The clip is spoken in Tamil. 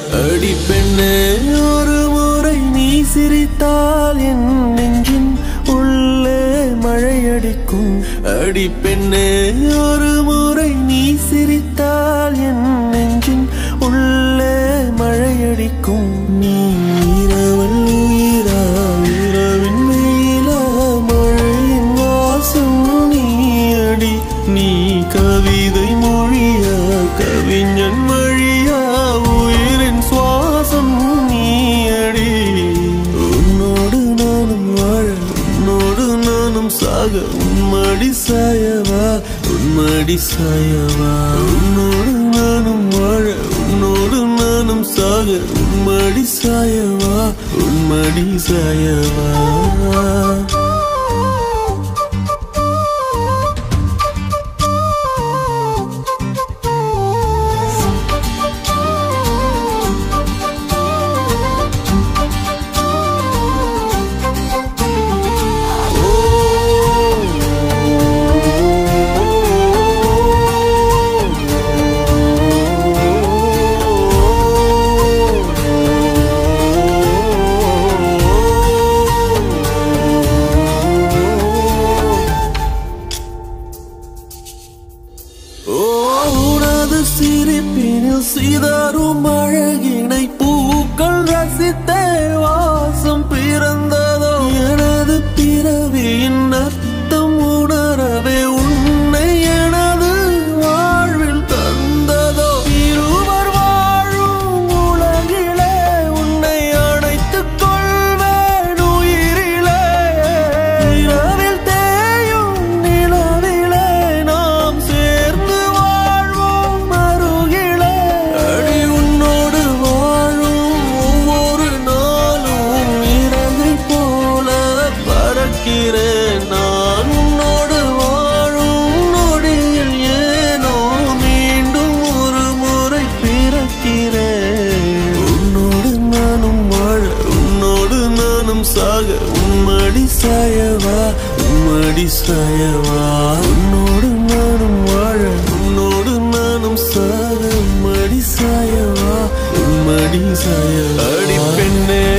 அடி பெண்ணே ஒரு முறை நீ சிரித்தால் என் நெஞ்சின் உள்ளே மழையடிக்கும் அடி பெண்ணே ஒரு முறை நீ சிரித்தால் என் நெஞ்சின் உள்ளே மழையடிக்கும் நீ இரவல் உயிரா இரவின் வெயிலா மழையின் வாசம் நீ அடி நீ கவிதை மொழியா கவிஞன் மொழியா உயிரின் சுவாசம் நீ அடி உன்னோடு நானும் வாழ உன்னோடு நானும் சாக உன்மடி சாயவா உன்மடி சாயவா உன்னோடு நானும் வாழ உன்னோடு நானும் சாக உன்மடி சாயவா உன்மடி சாயவா ஓ, உனது சிரிப்பினில் சிதறும் அழகினை பூக்கள் ரசித்தே வாசம் பிறந்ததோ எனது பிறவியின் அர்த்தம் உணரவே உன்னை எனது வாழ்வில் தந்ததோ இருவர் வாழும் உலகிலே உன்னை அணைத்துக் கொள்வேன் உயிரிலே இரவில் தேயும் நிலவிலே நாம் சேர்ந்து வாழ்வோம் அருகிலே அடி உன்னோடு வாழும் ஒவ்வொரு நாளும் இறகை போல பறக்கிறேன் நான் உன்னோடு வாழும் நொடியில் ஏனோ மீண்டும் ஒரு முறை பிறக்கிறேன் உன்னோடு நானும் வாழ உன்னோடு நானும் சாக உம்மடி சாயவா உம்மடி சாயவா உன்னோடு நானும் வாழ உன்னோடு நானும் சாக உம்மடி சாயவா உம்மடி சாயவா அடி பெண்ணே